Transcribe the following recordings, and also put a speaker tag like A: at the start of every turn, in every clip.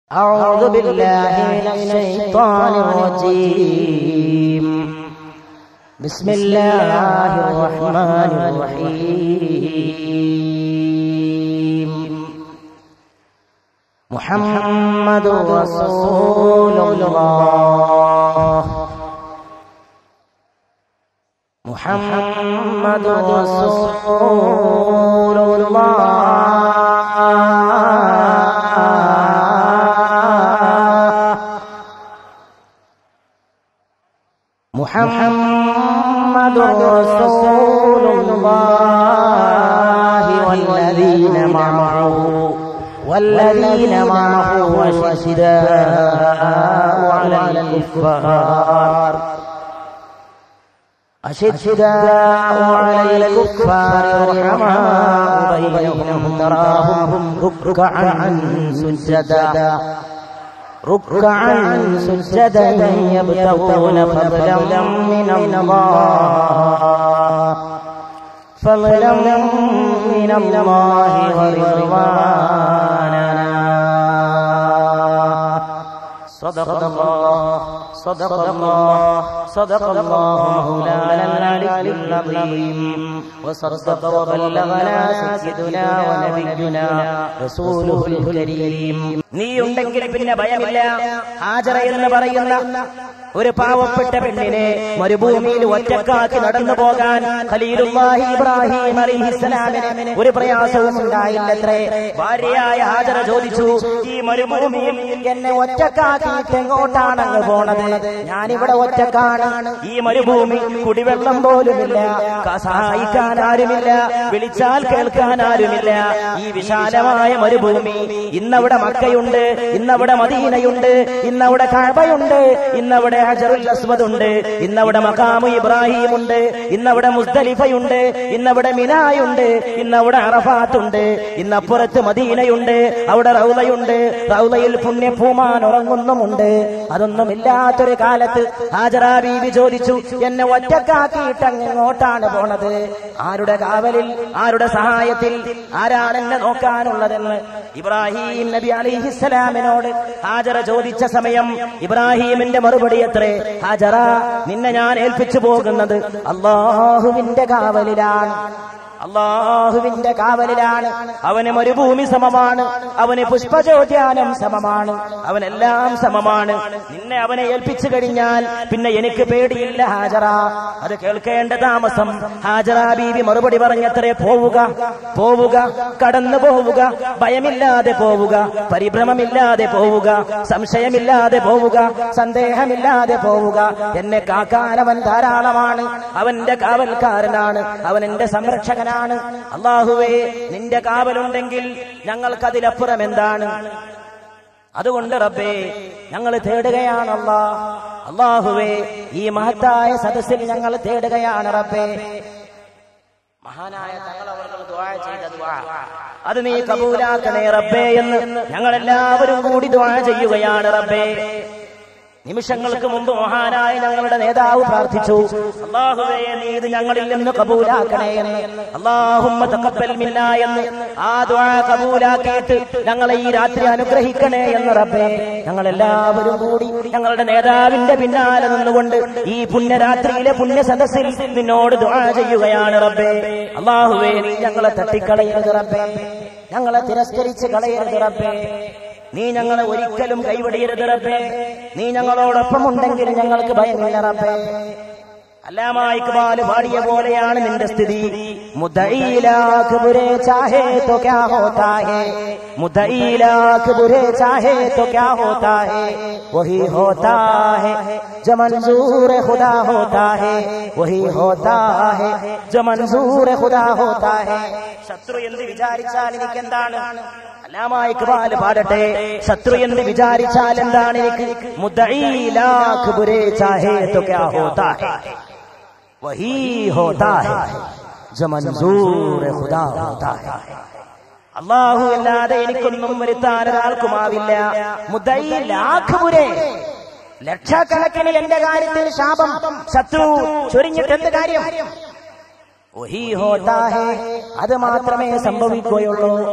A: أعوذ بالله من الشيطان الرجيم بسم الله الرحمن الرحيم محمد رسول الله محمد رسول الله محمد رسول الله والذين معه والذين معه أشداء على الكفار أشداء على الكفار رحماء بينهم تراهم ركعا سجدا ركعا سجدا يبتغون فضلا من الله فضلا من الله ورضوانا صدق الله صدق الله صدق الله مولانا العلي العظيم وصدق وبلغنا سيدنا ونبينا رسوله الكريم നീയുണ്ടെങ്കിൽ പിന്നെ ഭയമില്ല ഹാജറ എന്ന് പറയുന്ന ഒരു പാവപ്പെട്ട പെണ്ണിനെ മരുഭൂമിയിൽ ഒറ്റക്കാക്കി നടന്നു പോകാൻ ഖലീലുല്ലാഹി ഇബ്രാഹിം അലിഹിസ്സലാമിന് ഒരു പ്രയാസവും ഉണ്ടായില്ലത്രേ ഭാര്യയായ ഹാജറ ചോദിച്ചു ഈ മരുഭൂമിയിൽ എന്നെ ഒറ്റക്കാക്കിയിട്ട് എങ്ങോട്ടാണ് അങ്ങ് പോണത് ഞാനിവിടെ ഒറ്റക്കാണ് ഈ മരുഭൂമി കുടിവെള്ളം പോലുമില്ല ക- സഹായിക്കാൻ ആരുമില്ല വിളിച്ചാൽ കേൾക്കാൻ ആരുമില്ല ഈ വിശാലമായ മരുഭൂമി ഇന്നവിടെ മക്കയുണ്ട് ഇന്നവിടെ മദീനയുണ്ട് ഇന്നവിടെ കഴബയുണ്ട് ഇന്നവിടെ ഹജറുൽ അസ്വദ് ഉണ്ട് ഇന്നവിടെ മക്കാമു ഇബ്രാഹിം ഉണ്ട് ഇന്നവിടെ മുസ്തലിഫയുണ്ട് ഇന്നവിടെ മിനായുണ്ട് ഇന്നവിടെ അറഫാത്തുണ്ട് ഇന്നപ്പുറത്ത് മദീനയുണ്ട് അവിടെ റൗലയുണ്ട് റൗലയിൽ പുണ്യഭൂമാൻ ഉറങ്ങുന്നുമുണ്ട് അതൊന്നും ഇല്ലാത്തൊരു കാലത്ത് ഹാജറാ ബീവി ചോദിച്ചു എന്നെ ഒറ്റക്കാക്കിയിട്ട് അങ്ങ് എങ്ങോട്ടാണ് പോണത് ആരുടെ കാവലിൽ ആരുടെ സഹായത്തിൽ ആരാണ് എന്നെ നോക്കാനുള്ളതെന്ന് ഇബ്രാഹിം നബി അലിഹിസ്സലാമിനോട് ഹാജറ ചോദിച്ച സമയം ഇബ്രാഹിമിന്റെ മറുപടി എത്രേ ഹാജറ നിന്നെ ഞാൻ ഏൽപ്പിച്ചു പോകുന്നത് അള്ളാഹുവിന്റെ കാവലിലാണ് അള്ളാഹുവിന്റെ കാവലിലാണ് അവന് മരുഭൂമി സമമാണ് അവന് പുഷ്പചോദ്യാനം സമമാണ് അവനെല്ലാം സമമാണ് നിന്നെ അവനെ ഏൽപ്പിച്ചു കഴിഞ്ഞാൽ പിന്നെ എനിക്ക് പേടിയില്ല ഹാജറ അത് കേൾക്കേണ്ട താമസം ഹാജറ ബീവി മറുപടി പറഞ്ഞത്രേ പോവുക പോവുക കടന്നു പോവുക ഭയമില്ലാതെ പോവുക പരിഭ്രമമില്ലാതെ പോവുക സംശയമില്ലാതെ പോവുക സന്ദേഹമില്ലാതെ പോവുക എന്നെ കാക്കാൻ അവൻ ധാരാളമാണ് അവന്റെ കാവൽക്കാരനാണ് അവൻ എന്റെ സംരക്ഷകനാണ് അള്ളാഹുവേ നിന്റെ കാവലുണ്ടെങ്കിൽ ഞങ്ങൾക്കതിലപ്പുറം എന്താണ് അതുകൊണ്ട് റബ്ബേ ഞങ്ങൾ തേടുകയാണ് അല്ലാ അള്ളാഹുവേ ഈ മഹത്തായ സദസ്സിൽ ഞങ്ങൾ തേടുകയാണ് റബ്ബേ മഹാനായ തങ്ങൾ അവർ ദുആ ചെയ്ത ദുആ അത് നീ കബൂലാക്കണേ റബ്ബേ എന്ന് ഞങ്ങൾ എല്ലാവരും കൂടി ദുആ ചെയ്യുകയാണ് റബ്ബേ നിമിഷങ്ങൾക്ക് മുമ്പ് മഹാനായ ഞങ്ങളുടെ നേതാവ് പ്രാർത്ഥിച്ചു അള്ളാഹുവേ നീ ഇത് ഞങ്ങളിൽ നിന്ന് കബൂലാക്കണേ എന്ന് അള്ളാഹുമ്മ തഖബ്ബൽ മിന്ന എന്ന് ആ ദുആ കബൂലാക്കിയിട്ട് ഞങ്ങളെ ഈ രാത്രി അനുഗ്രഹിക്കണേ എന്ന് റബ്ബേ ഞങ്ങൾ എല്ലാവരും കൂടി ഞങ്ങളുടെ നേതാവിന്റെ പിന്നാലെ നിന്നുകൊണ്ട് ഈ പുണ്യരാത്രിയിലെ പുണ്യ സദസ്സിൽ നിന്നോട് ദുആ ചെയ്യുകയാണ് റബ്ബേ അള്ളാഹുവേ നീ ഞങ്ങളെ തട്ടിക്കളയരുത് റബ്ബേ ഞങ്ങളെ തിരസ്കരിച്ച് കളയരുത് റബ്ബേ നീ ഞങ്ങളെ ഒരിക്കലും കൈവടിയരുത് റബ്ബേ നീ ഞങ്ങളോടൊപ്പം ഉണ്ടെങ്കിൽ ഞങ്ങൾക്ക് ഭയമില്ല റബ്ബേ അല്ലാമായി ഇക്ബാൽ പാടിയ പോലെയാണ് നിന്റെ സ്ഥിതി മുദഈലാക്ക് ബുരേ ചാഹേ तो क्या होता है मुदईलाक बुरे चाहे तो क्या होता है वही होता है जो मंजूर खुदा होता है वही होता है जो मंजूर खुदा होता है ശത്രു എന്ത് വിചാരിച്ചാൽ എനിക്ക് എന്താണ് അല്ലാമായി ഇക്ബാൽ പാടട്ടെ ശത്രു എന്ന് വിചാരിച്ചാൽ എന്താണ് എനിക്ക് മുദഈലാക്ക് ബുരേ ചാഹേ तो क्या होता है वही होता है जो मंजूर खुदा होता है അള്ളാഹു അല്ലാതെ എനിക്കൊന്നും വരുത്താൻ ഒരാൾക്കുമാവില്ല മുദൈലാഖുരേ ലക്ഷക്കണക്കിന് എന്റെ കാര്യത്തിൽ ശാപം ശത്രു ചൊരിഞ്ഞിട്ട് എന്ത് കാര്യം വഹീ ഹോത്താ ഹേ അത് മാത്രമേ സംഭവിക്കുകയുള്ളൂ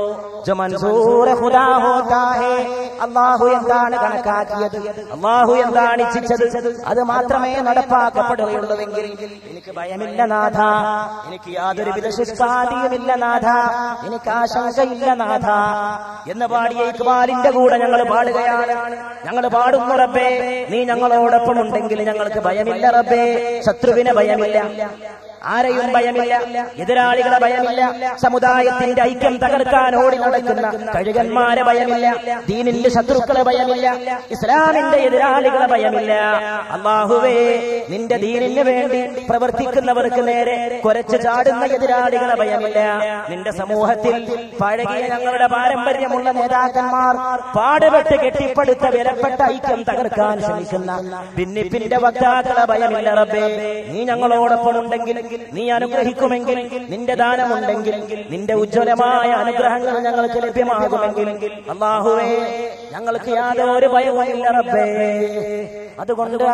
A: जो मंजूर खुदा होता है അള്ളാഹു എന്താണ് കണക്കാക്കിയത് അള്ളാഹു എന്താണ് ഇച്ഛിച്ചത് അത് മാത്രമേ നടപ്പാക്കപ്പെടുകയുള്ളൂവെങ്കിൽ എനിക്ക് ഭയമില്ല നാഥ എനിക്ക് യാതൊരുവിധ ശുഷ്കാതിയുമില്ല നാഥ എനിക്ക് ആശങ്കയില്ല നാഥ എന്ന് പാടിയ ഇക്ബാലിന്റെ കൂടെ ഞങ്ങൾ പാടുകയാണ് ഞങ്ങൾ പാടുന്നു റബ്ബേ നീ ഞങ്ങളോടൊപ്പം ഉണ്ടെങ്കിൽ ഞങ്ങൾക്ക് ഭയമില്ല റബ്ബേ ശത്രുവിന് ഭയമില്ല ആരെയും ഭയമില്ല എതിരാളികളെ ഭയമില്ല സമുദായത്തിന്റെ ഐക്യം തകർക്കാൻ ഓടി നടക്കുന്ന കഴുകന്മാരെ ഭയമില്ല ദീനിന്റെ ശത്രുക്കളെ ഭയമില്ല ഇസ്ലാമിന്റെ എതിരാളികളെ ഭയമില്ല അള്ളാഹുവേ നിന്റെ ദീനിന് വേണ്ടി പ്രവർത്തിക്കുന്നവർക്ക് നേരെ കുരച്ചു ചാടുന്ന എതിരാളികളെ ഭയമില്ല നിന്റെ സമൂഹത്തിൽ പഴകിയ ഞങ്ങളുടെ പാരമ്പര്യമുള്ള നേതാക്കന്മാർ പാടുപെട്ട് കെട്ടിപ്പടുത്ത വിലപ്പെട്ട ഐക്യം തകർക്കാൻ ശ്രമിക്കുന്ന ഭിന്നിപ്പിന്റെ വക്താക്കളെ ഭയമില്ല റബ്ബേ നീ ഞങ്ങളോടൊപ്പം ഉണ്ടെങ്കിൽ നീ അനുഗ്രഹിക്കുമെങ്കിൽ നിന്റെ ദാനമുണ്ടെങ്കിൽ നിന്റെ ഉജ്ജ്വലമായ അനുഗ്രഹങ്ങൾ ഞങ്ങൾക്ക് ലഭ്യമാകുമെങ്കിൽ അള്ളാഹുവേ ഞങ്ങൾക്ക് യാതൊരു ഭയവുമില്ല റബ്ബേ അതുകൊണ്ട്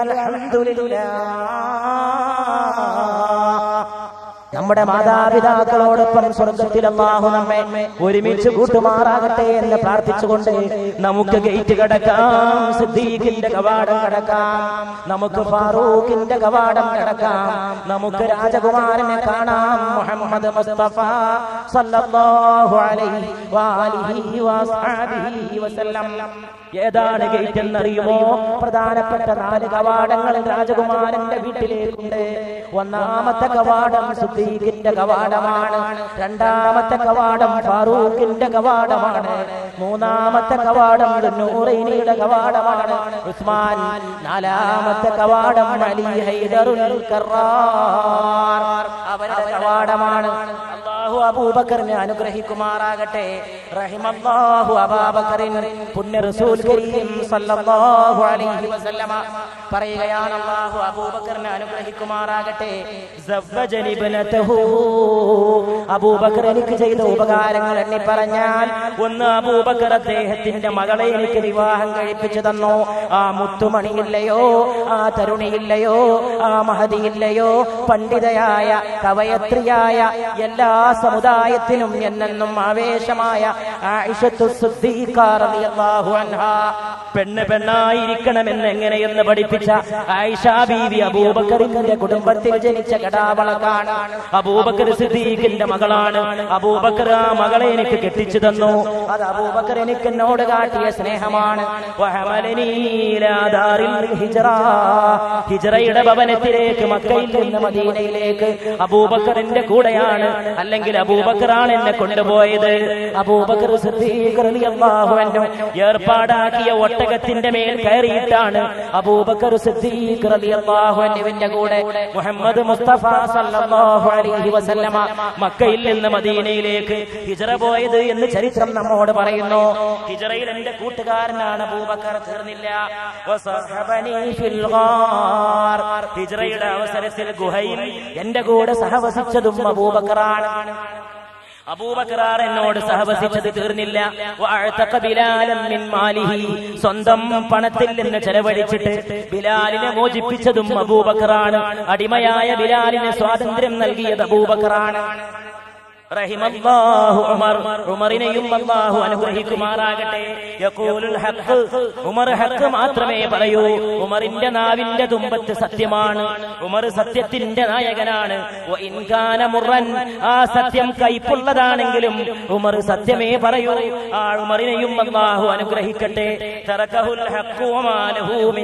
A: അൽഹംദുലില്ലാ നമ്മുടെ മാതാപിതാക്കളോടൊപ്പം സ്വർഗത്തിൽ അള്ളാഹു നമ്മെ ഒരുമിച്ച് കൂട്ടുമാറാകട്ടെ എന്ന് പ്രാർത്ഥിച്ചുകൊണ്ട് നമുക്ക് ഗേറ്റ് കടക്കാം സിദ്ദീഖിന്റെ കവാടം കടക്കാം നമുക്ക് ഫാറൂഖിന്റെ കവാടം കടക്കാം നമുക്ക് രാജകുമാരനെ കാണാം മുഹമ്മദ് മുസ്തഫ സല്ലല്ലാഹു അലൈഹി വാലിഹി വസഹബിഹി വസല്ലം ഏതാണ് ഗേറ്റ് എന്നറിയുമോ പ്രധാനപ്പെട്ട നാല് കവാടങ്ങൾ രാജകുമാരന്റെ വീട്ടിലേക്കുണ്ട് ഒന്നാമത്തെ കവാടം സുദ്ദീഖിന്റെ കവാടമാണ് രണ്ടാമത്തെ കവാടം ഫാറൂഖിന്റെ കവാടമാണ് മൂന്നാമത്തെ കവാടം നൂറൈനിയുടെ കവാടമാണ് ഉസ്മാൻ നാലാമത്തെ കവാടം അലി ഹൈദറുൽ കറാർ അവരുടെ കവാടമാണ് അള്ളാഹു അബൂബക്കറിനെ അനുഗ്രഹിക്കുമാറാകട്ടെ റഹിമല്ലാഹു അബാബക്കറിൻ പുണ്യ റസൂൽ കരീം സല്ലല്ലാഹു അലൈഹി വസല്ലമ പറയുകയാണ് അള്ളാഹു അബൂബക്കറിനെ അനുഗ്രഹിക്കുമാറാകട്ടെ സവ്വജനി ഇബ്നതഹു അബൂബക്കർ എനിക്ക് ചെയ്ത ഉപകാരങ്ങൾ എണ്ണി പറഞ്ഞാൽ ഒന്ന് അബൂബക്കർ അദ്ദേഹത്തിന്റെ മകളെ എനിക്ക് വിവാഹം കഴിപ്പിച്ചു തന്നു ആ മുത്തുമണിയില്ലയോ ആ തരുണിയില്ലയോ ആ മഹതിയില്ലയോ പണ്ഡിതയായ കവയത്രിയായ എല്ലാ സമുദായത്തിനും എന്നെന്നും ആവേശമായ ആയിഷത്തു സിദ്ദീഖ റളിയല്ലാഹു അൻഹാ പെണ്ണ് പെണ്ണായിരിക്കണമെന്ന് എങ്ങനെയെന്ന് പഠിപ്പിച്ച ആയിഷ ബീവി അബൂബക്കറിന്റെ കുടുംബത്തിൽ ജനിച്ച കടാവളക്കാണ് അബൂബക്കർ സിദ്ദീഖിന്റെ മകളാണ് അബൂബക്കർ ആ മകളെ എനിക്ക് കെട്ടിച്ചു തന്നു അത് അബൂബക്കർ എനിക്ക് എന്നോട് കാട്ടിയ സ്നേഹമാണ് വഹമലനീ ഇലാ ദാറിൽ ഹിജ്റ. ഹിജ്റയുടെ ഭവനത്തിലേക്ക് മക്കയിൽ നിന്ന് മദീനയിലേക്ക് അബൂബക്കറിന്റെ കൂടെയാണ് അല്ലെങ്കിൽ അബൂബക്കറാണ് എന്നെ കൊണ്ടുപോയത് അബൂബക്കർ സിദ്ദീഖ് റളിയല്ലാഹു അൻഹു ഏർപ്പാടാക്കിയ ഒട്ടകത്തിന്റെ മേൽ കയറിയിട്ടാണ് അബൂബക്കർ സിദ്ദീഖ് റളിയല്ലാഹു അൻഹുവിന്റെ കൂടെ മുഹമ്മദ് മുസ്തഫ സല്ലല്ലാഹു അലൈഹി വസല്ലമ മക്കയിൽ നിന്ന് മദീനയിലേക്ക് ഹിജ്റ പോയത് എന്ന് ചരിത്രം നമ്മോട് പറയുന്നു ഹിജ്റയിൽ എന്റെ കൂട്ടുകാരനാണ് അബൂബക്കർ തീർന്നില്ല വസഹബനി ഫിൽ ഗാർ. ഹിജ്റയുടെ അവസരത്തിൽ ഗുഹയിൽ എന്റെ കൂടെ സഹവസിച്ചതും അബൂബക്കറാണ് അബൂബക്കറാർ എന്നോട് സഹവസിച്ചത് തീർന്നില്ല വഅഅതഖ ബിലാലൻ മിൻ മാലിഹി. സ്വന്തം പണത്തിൽ നിന്ന് ചെലവഴിച്ചിട്ട് ബിലാലിനെ മോചിപ്പിച്ചതും അബൂബക്കറാണ് അടിമയായ ബിലാലിന് സ്വാതന്ത്ര്യം നൽകിയത് അബൂബക്കറാണ് റഹിമല്ലാഹു ഉമർ ഉമറിനെയും അല്ലാഹു അനുഗ്രഹിക്കുമാറാകട്ടെ യഖൂലുൽ ഹഖ് ഉമർ ഹഖ് മാത്രമേ പറയൂ ഉമറിന്റെ നാവിന്റെ തുമ്പത്ത് സത്യമാണ് ഉമർ സത്യത്തിന്റെ നായകനാണ് വ ഇൻ കാന മുറൻ ആ സത്യം കൈപ്പുള്ളതാണെങ്കിലും ഉമർ സത്യമേ പറയൂ ആ ഉമറിനെയും അല്ലാഹു അനുഗ്രഹിക്കട്ടെ തറക്കഹുൽ ഹഖ് വമാ ലഹു മിൻ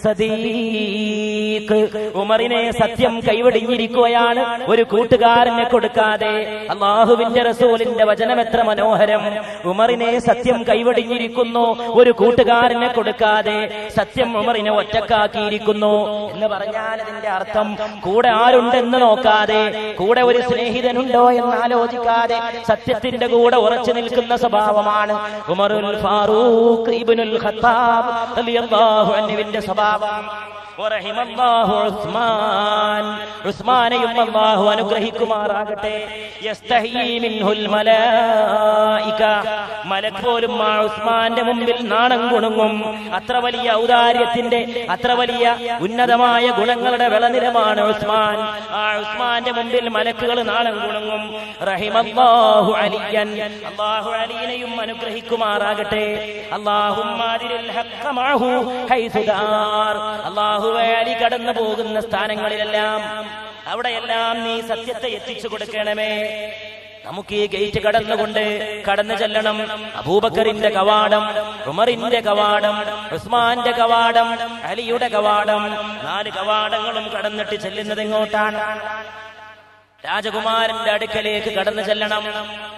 A: സദീഖ് ഉമറിനെ സത്യം കൈവടിഞ്ഞിരിക്കുകയാണ് ഒരു കൂട്ടുകാരനെ കൊടുക്കാതെ അള്ളാഹുവിന്റെ റസൂലിന്റെ വചനം എത്ര മനോഹരം ഉമറിനെ സത്യം കൈവടിഞ്ഞിരിക്കുന്നു ഒരു കൂട്ടുകാരനെ കൊടുക്കാതെ സത്യം ഉമറിനെ ഒറ്റക്കാക്കിയിരിക്കുന്നു എന്ന് പറഞ്ഞാൽ അതിന്റെ അർത്ഥം കൂടെ ആരുണ്ടെന്ന് നോക്കാതെ കൂടെ ഒരു സ്നേഹിതനുണ്ടോ എന്ന് ആലോചിക്കാതെ സത്യത്തിന്റെ കൂടെ ഉറച്ചു നിൽക്കുന്ന സ്വഭാവമാണ് ഉമറുൽ ഫാറൂഖ് ഇബ്നുൽ ഖത്താബ് റളിയല്ലാഹു അൻഹുവിന്റെ സ്വഭാവം വറഹിമല്ലാഹു ഉസ്മാൻ ഉസ്മാനെയും അല്ലാഹു അനുഗ്രഹിക്കുമാറാകട്ടെ യസ്തഹീ മിൻഹുൽ മലായിക മലക്ക് പോലും ആ ഉസ്മാന്റെ മുമ്പിൽ നാണം കുണുങ്ങും അത്ര വലിയ ഔദാര്യത്തിന്റെ അത്ര വലിയ ഉന്നതമായ ഗുണങ്ങളുടെ വിളനിലമാണ് ഉസ്മാൻ ആ ഉസ്മാന്റെ മുമ്പിൽ മലക്കുകൾ നാണം കുണുങ്ങും റഹിമല്ലാഹു അലിയൻ അല്ലാഹു അലീനെയും അനുഗ്രഹിക്കുമാറാകട്ടെ അല്ലാഹുമ്മാദിരിൽ ഹഖ്ഖ മഅഹു ഹൈസു ദാർ അല്ലാഹുവേ അലി കടന്നു പോകുന്ന സ്ഥാനങ്ങളിലെല്ലാം അവിടെയെല്ലാം നീ സത്യത്തെ എത്തിച്ചു കൊടുക്കണമേ നമുക്ക് ഈ ഗേറ്റ് കടന്നുകൊണ്ട് കടന്നു ചെല്ലണം അബൂബക്കറിന്റെ കവാടം ഉമറിന്റെ കവാടം ഉസ്മാന്റെ കവാടം അലിയുടെ കവാടം നാല് കവാടങ്ങളും കടന്നിട്ട് ചെല്ലുന്നത് എങ്ങോട്ടാണ് രാജകുമാരന്റെ അടുക്കലേക്ക് കടന്നു ചെല്ലണം